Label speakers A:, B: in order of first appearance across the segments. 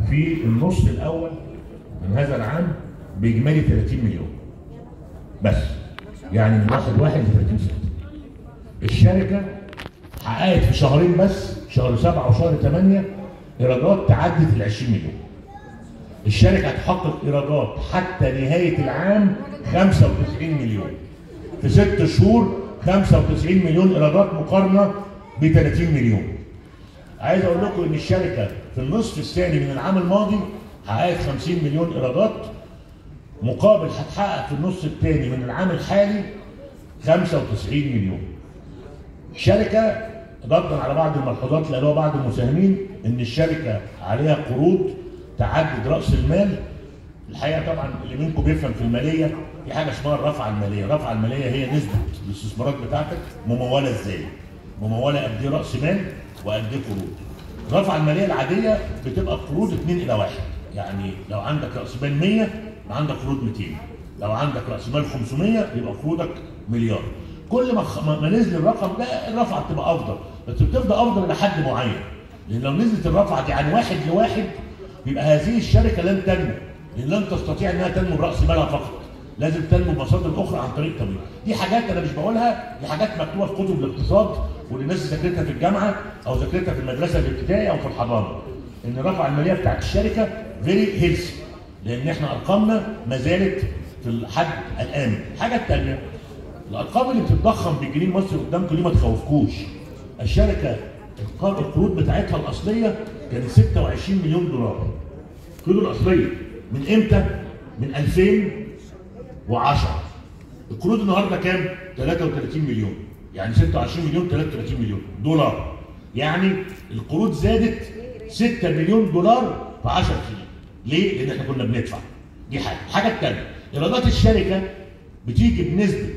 A: في النص الاول من هذا العام باجمالي 30 مليون بس يعني من واحد واحد ل 30 6 الشركه حققت في شهرين بس شهر سبعه وشهر ثمانيه ايرادات تعدت ال 20 مليون الشركه هتحقق ايرادات حتى نهايه العام 95 مليون في ست شهور 95 مليون ايرادات مقارنه ب 30 مليون عايز اقول لكم ان الشركه في النصف الثاني من العام الماضي حققت 50 مليون ايرادات مقابل هتحقق في النص الثاني من العام الحالي 95 مليون الشركه ردا على بعض الملحوظات اللي قالوها بعض المساهمين ان الشركه عليها قروض تعدد راس المال الحقيقه طبعا اللي منكم بيفهم في الماليه في حاجه اسمها الرفعه الماليه، الرفعه الماليه هي نسبه الاستثمارات بتاعتك مموله ازاي؟ مموله قد ايه راس مال وقد ايه قروض. الرفعه الماليه العاديه بتبقى قروض 2 الى 1 يعني لو عندك راس مال 100 يبقى عندك قروض 200 لو عندك راس مال 500 يبقى قروضك مليار. كل ما خ- ما نزل الرقم ده الرفعه بتبقى افضل بس بتفضل افضل الى حد معين لان لو نزلت الرفعه دي عن واحد لواحد يبقى هذه الشركه لن تنمو لان لن تستطيع انها تنمو براس مالها فقط لازم تنمو بمصادر اخرى عن طريق تمويل دي حاجات انا مش بقولها دي حاجات مكتوبه في كتب الاقتصاد واللي الناس ذاكرتها في الجامعه او ذاكرتها في المدرسه الابتدائيه او في الحضانه ان الرفعه الماليه بتاعت الشركه فيري هيلثي لان احنا ارقامنا ما زالت في الحد الامن الحاجه الثانيه الارقام اللي بتتضخم بالجنيه المصري قدامكم دي ما تخوفكوش الشركه الق- القروض بتاعتها الاصليه كانت 26 مليون دولار القروض الاصليه من امتى؟ من 2010 القروض النهارده كام؟ 33 مليون يعني 26 مليون 33 مليون دولار يعني القروض زادت 6 مليون دولار في 10 سنين ليه؟ لان احنا كنا بندفع دي حاجه الحاجه الثانيه ايرادات الشركه بتيجي بنسبه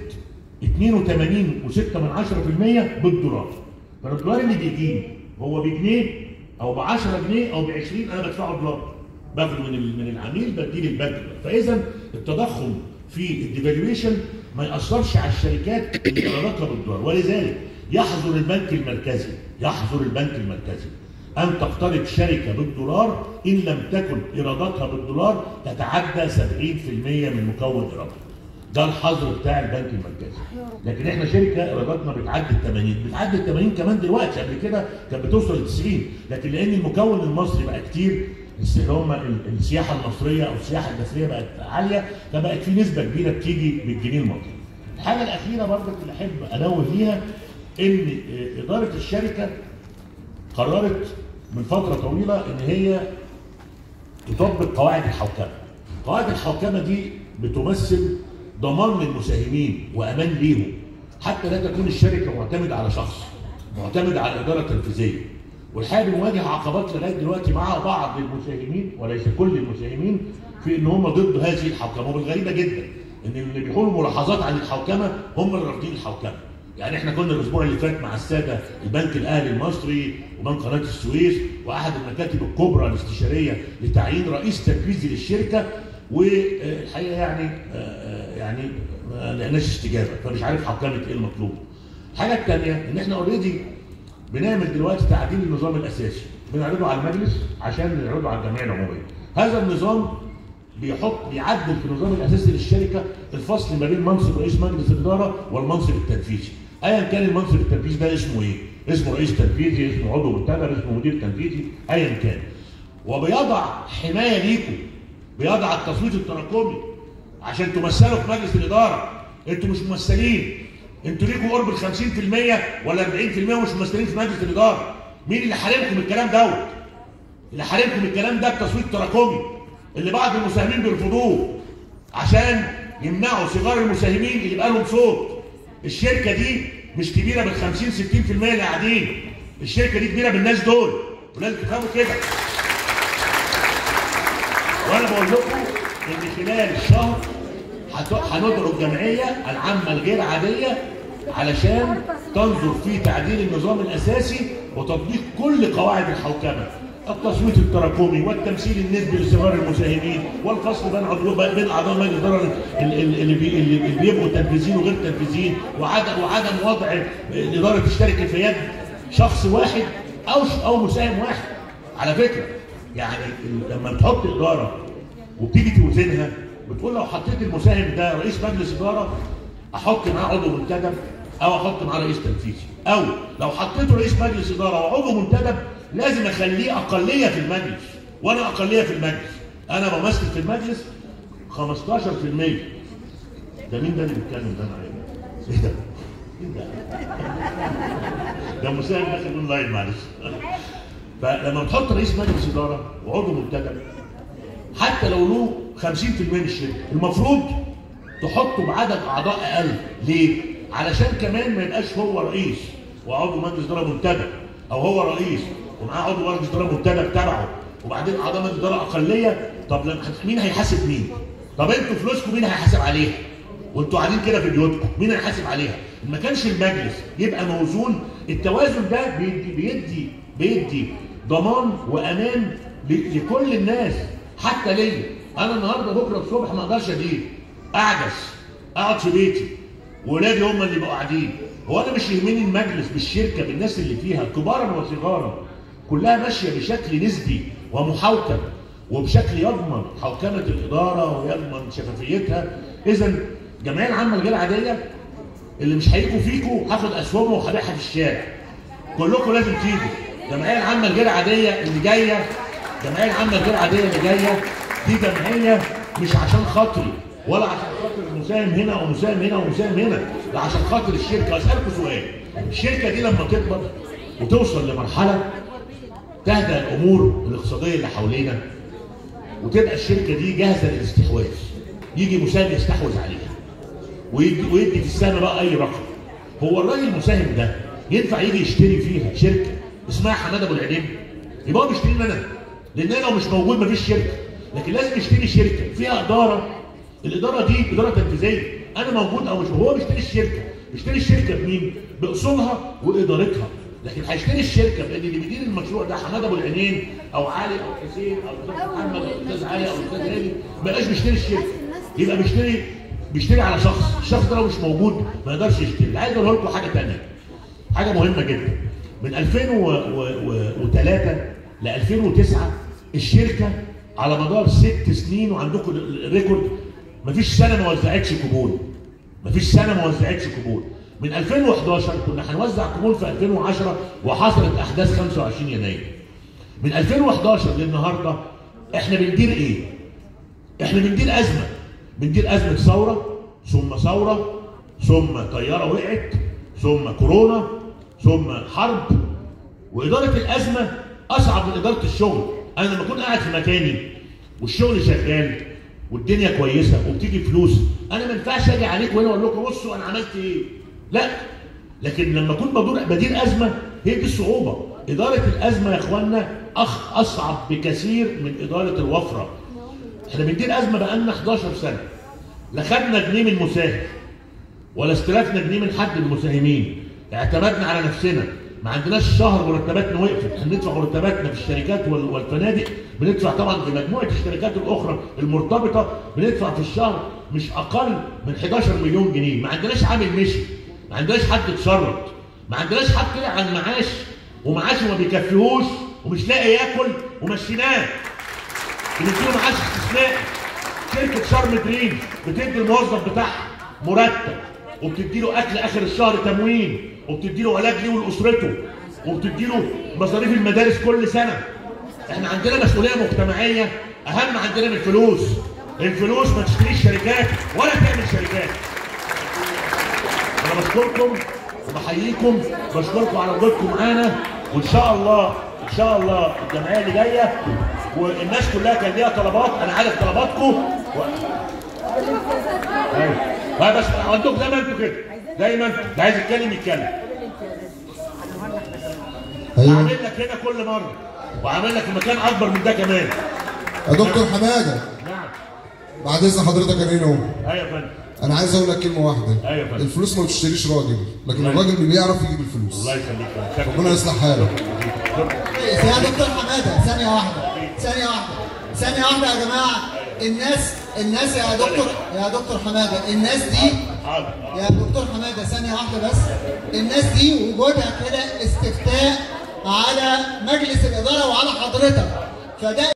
A: 82.6% بالدولار فالدولار اللي بيجيني هو بجنيه او ب 10 جنيه او ب 20 انا بدفعه دولار باخده من ال- من العميل بديه للبنك فاذا التضخم في الديفالويشن ما ياثرش على الشركات اللي ايراداتها بالدولار ولذلك يحظر البنك المركزي يحظر البنك المركزي ان تقترض شركه بالدولار ان لم تكن ايراداتها بالدولار تتعدى 70% من مكون ايرادها ده الحظر بتاع البنك المركزي لكن احنا شركه ايراداتنا بتعدي ال 80 بتعدي ال 80 كمان دلوقتي قبل كده كانت بتوصل ل 90 لكن لان المكون المصري بقى كتير الس- اللي هم ال- السياحه المصريه او السياحه الداخليه بقت عاليه فبقت في نسبه كبيره بتيجي بالجنيه المصري. الحاجه الاخيره برضك اللي احب انوه ليها ان اه، اداره الشركه قررت من فتره طويله ان هي تطبق قواعد الحوكمه. قواعد الحوكمه دي بتمثل ضمان للمساهمين وامان ليهم حتى لا تكون الشركه معتمده على شخص معتمده على الاداره التنفيذيه. والحقيقه بنواجه عقبات لغايه دلوقتي مع بعض المساهمين وليس كل المساهمين في ان هم ضد هذه الحوكمه والغريبه جدا ان اللي بيقولوا ملاحظات عن الحوكمه هم اللي رافضين الحوكمه. يعني احنا كنا الاسبوع اللي فات مع الساده البنك الاهلي المصري وبنك قناه السويس واحد المكاتب الكبرى الاستشاريه لتعيين رئيس تنفيذي للشركه والحقيقه يعني آه، آه، يعني ما لقيناش استجابه فمش عارف حوكمه ايه المطلوب. الحاجه الثانيه ان احنا اوريدي بنعمل دلوقتي تعديل النظام الاساسي بنعرضه على المجلس عشان نعرضه على الجمعيه العموميه. هذا النظام بيحط بيعدل في النظام الاساسي للشركه الفصل ما بين منصب رئيس مجلس الاداره والمنصب التنفيذي. ايا كان المنصب التنفيذي ده اسمه ايه؟ اسمه رئيس تنفيذي، اسمه عضو منتدب، اسمه مدير تنفيذي، ايا كان. وبيضع حمايه ليكم بيضع التصويت التراكمي عشان تمثلوا في مجلس الاداره انتوا مش ممثلين انتوا ليكوا قرب ال 50% ولا 40% ومش ممثلين في مجلس الاداره مين اللي حارمكم الكلام دوت اللي حارمكم الكلام ده التصويت التراكمي اللي بعض المساهمين بيرفضوه عشان يمنعوا صغار المساهمين اللي يبقى لهم صوت الشركه دي مش كبيره بال 50 60% اللي قاعدين الشركه دي كبيره بالناس دول ولازم تفهموا كده وانا بقول لكم ان خلال الشهر هت- هندعو الجمعيه العامه الغير عاديه علشان تنظر في تعديل النظام الاساسي وتطبيق كل قواعد الحوكمه التصويت التراكمي والتمثيل النسبي لصغار المساهمين والفصل بين عضو بين اعضاء مجلس الاداره ال- ال- اللي بي- اللي اللي بيبقوا تنفيذيين وغير تنفيذيين وعدم وعدم وضع اداره الشركه في يد شخص واحد او ش- او مساهم واحد على فكره يعني ال- لما تحط اداره وبتيجي توزنها بتقول لو حطيت المساهم ده رئيس مجلس اداره احط معاه عضو منتدب او احط معاه رئيس تنفيذي او لو حطيته رئيس مجلس اداره وعضو منتدب لازم اخليه اقليه في المجلس وانا اقليه في المجلس انا بمثل في المجلس 15% ده مين ده اللي بيتكلم ده معايا؟ ايه ده؟ ايه ده؟ ده مساهم داخل اونلاين معلش فلما بتحط رئيس مجلس اداره وعضو منتدب حتى لو له 50% من الشركه المفروض تحطه بعدد اعضاء اقل ليه؟ علشان كمان ما يبقاش هو رئيس وعضو مجلس اداره منتدب او هو رئيس ومعاه عضو مجلس اداره منتدب تبعه وبعدين اعضاء مجلس اداره اقليه طب لما مين هيحاسب مين؟ طب انتوا فلوسكم مين هيحاسب عليها؟ وانتوا قاعدين كده في بيوتكم مين هيحاسب عليها؟ ما كانش المجلس يبقى موزون التوازن ده بيدي بيدي بيدي ضمان وامان ل- لكل الناس حتى ليا انا النهارده بكره الصبح ما اقدرش ادير اعجز اقعد في بيتي ولادي هم اللي يبقوا قاعدين هو انا مش يهمني المجلس بالشركه بالناس اللي فيها كبارا وصغارا كلها ماشيه بشكل نسبي ومحوكم وبشكل يضمن حوكمه الاداره ويضمن شفافيتها اذا الجمعيه العامه الغير عاديه اللي مش هيجوا فيكوا هاخد اسهمهم وهبيعها في الشارع كلكم لازم تيجوا الجمعيه العامه الغير عاديه اللي جايه الجمعيه العامه الغير عاديه اللي جايه دي جمعيه مش عشان خاطري ولا عشان خاطر المساهم هنا ومساهم هنا ومساهم هنا ده عشان خاطر الشركه اسالكم سؤال الشركه دي لما تكبر وتوصل لمرحله تهدى الامور الاقتصاديه اللي حوالينا وتبقى الشركه دي جاهزه للاستحواذ يجي مساهم يستحوذ عليها ويدي, ويدي في السنه بقى اي رقم هو الراجل المساهم ده ينفع يجي يشتري فيها شركه اسمها حماده ابو العليم يبقى هو بيشتري انا لان انا لو مش موجود مفيش شركه لكن لازم يشتري شركه فيها اداره الاداره دي اداره تنفيذيه انا موجود او مش هو بيشتري الشركه بيشتري الشركه بمين؟ باصولها وادارتها لكن هيشتري الشركه بان اللي بيدير المشروع ده حماده ابو العينين او علي او حسين او الاستاذ محمد او الاستاذ علي او الاستاذ هاني ما بقاش بيشتري الشركه يبقى بيشتري بيشتري على شخص الشخص ده لو مش موجود ما يقدرش يشتري اللي عايز اقول لكم حاجه ثانيه حاجه مهمه جدا من 2003 ل 2009 الشركه على مدار ست سنين وعندكم الريكورد مفيش سنه ما وزعتش كوبون مفيش سنه ما وزعتش كوبون من 2011 كنا هنوزع كوبون في 2010 وحصلت احداث 25 يناير من 2011 للنهارده احنا بندير ايه؟ احنا بندير ازمه بندير ازمه ثوره ثم ثوره ثم طياره وقعت ثم كورونا ثم حرب واداره الازمه اصعب من اداره الشغل انا لما اكون قاعد في مكاني والشغل شغال والدنيا كويسه وبتيجي فلوس انا ما ينفعش اجي عليكم هنا واقول لكم بصوا انا عملت ايه لا لكن لما اكون بدور بدير ازمه هي دي الصعوبه اداره الازمه يا اخوانا اخ اصعب بكثير من اداره الوفره احنا بندير ازمه بقالنا 11 سنه لا خدنا جنيه من مساهم ولا استلفنا جنيه من حد من المساهمين اعتمدنا على نفسنا ما عندناش شهر مرتباتنا وقفت احنا بندفع مرتباتنا في الشركات وال- والفنادق بندفع طبعا في مجموعه الشركات الاخرى المرتبطه بندفع في الشهر مش اقل من 11 مليون جنيه ما عندناش عامل مشي ما عندناش حد اتشرط ما عندناش حد طلع عن معاش ومعاشه ما بيكفيهوش ومش لاقي ياكل ومشيناه بنديله معاش استثنائي شركه شرم دريم بتدي الموظف بتاعها مرتب وبتدي له اكل اخر الشهر تموين وبتدي له علاج ليه ولاسرته وبتدي له مصاريف المدارس كل سنه احنا عندنا مسؤوليه مجتمعيه اهم عندنا من الفلوس الفلوس ما تشتريش شركات ولا تعمل شركات انا بشكركم وبحييكم بشكركم على وجودكم معانا وان شاء الله ان شاء الله الجمعيه اللي جايه والناس كلها كان ليها طلبات انا عارف طلباتكم و... ايوه ها بس عندكم زي ما انتوا كده دايما اللي عايز يتكلم يتكلم
B: ايوه
A: هعمل لك هنا كل مره وهعمل لك في مكان اكبر من ده كمان
B: يا دكتور حماده
A: نعم
B: بعد اذن حضرتك يا رينو
A: ايوه يا فندم
B: انا عايز اقول لك كلمه واحده
A: أيوة يا فندم.
B: الفلوس ما بتشتريش راجل لكن
A: الله
B: الراجل اللي بيعرف يجيب الفلوس
A: الله يخليك شكراً.
B: ربنا يصلح حالك
C: يا دكتور حماده ثانية واحدة ثانية واحدة ثانية واحدة يا جماعة الناس الناس يا دكتور يا دكتور حماده الناس دي
A: حاضر
C: يا دكتور حماده ثانية واحدة بس الناس دي وجودها كده استفتاء على مجلس الإدارة وعلى حضرتك فده